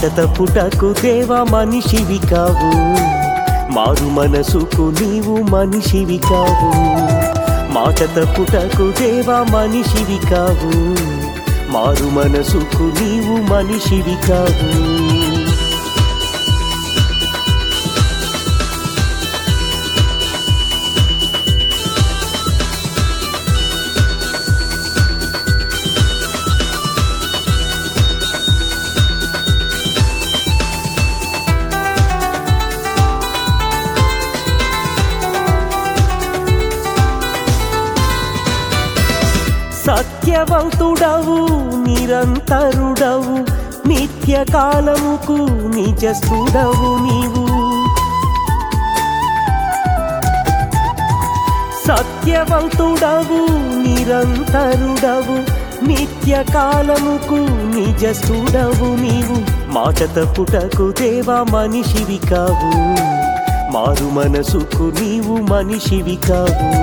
మాట తప్పుటకు దేవా మనిషివి కావు మారు మనసుకు నీవు మనిషివి కావు మాట తప్పుటకు దేవా మనిషివి కావు మారు మనసుకు నీవు మనిషివి కావు సత్యవంతుడవు నిరంతరుడవు నిత్య కాలముకు నిజస్థుడవు నీవు సత్యవంతుడవు నిరంతరుడవు నిత్య కాలముకు నిజస్థుడవు నీవు మాట తప్పుటకు దేవా మనిషివి కావు మారు మనసుకు నీవు మనిషివి కావు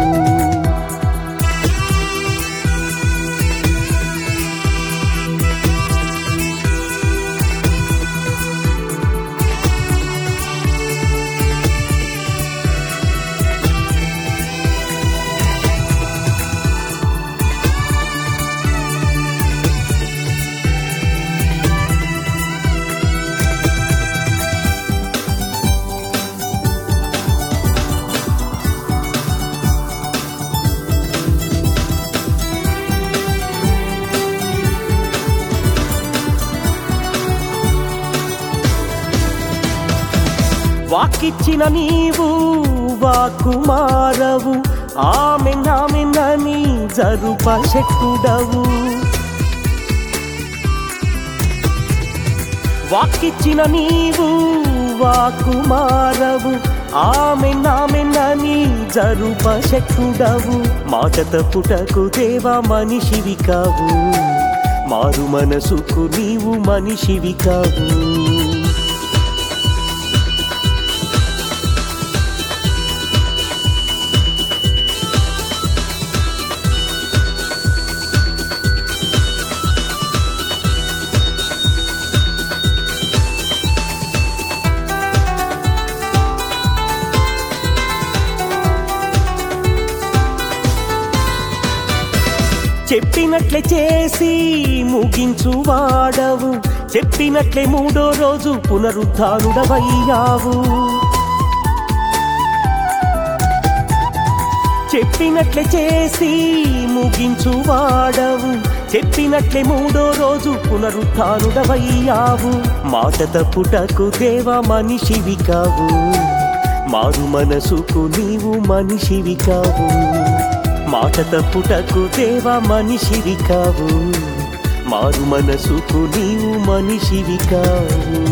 వాకిచ్చిన నీవు వాకు మారవు ఆమె నామెనని జరుప శక్తుడవు వాకిచ్చిన నీవు వాకు మారవు ఆమె నామెనని జరుప శక్తుడవు మాట తప్పుటకు దేవా మనిషివి కావు మారు మనసుకు నీవు మనిషివి కావు చెప్పినట్లే చేసి ముగించు వాడవు చెప్పినట్లే మూడో రోజు పునరుద్ధానుడవయ్యావు చెప్పినట్లే చేసి ముగించు వాడవు చెప్పినట్లే మూడో రోజు పునరుద్ధానుడవయ్యావు మాట తప్పుటకు దేవా మనిషివి కావు మారు మనసుకు నీవు మనిషివి కావు మాట తప్పుటకు దేవా మనిషివి కావు మారు మనసుకు నీవు మనిషివి కావు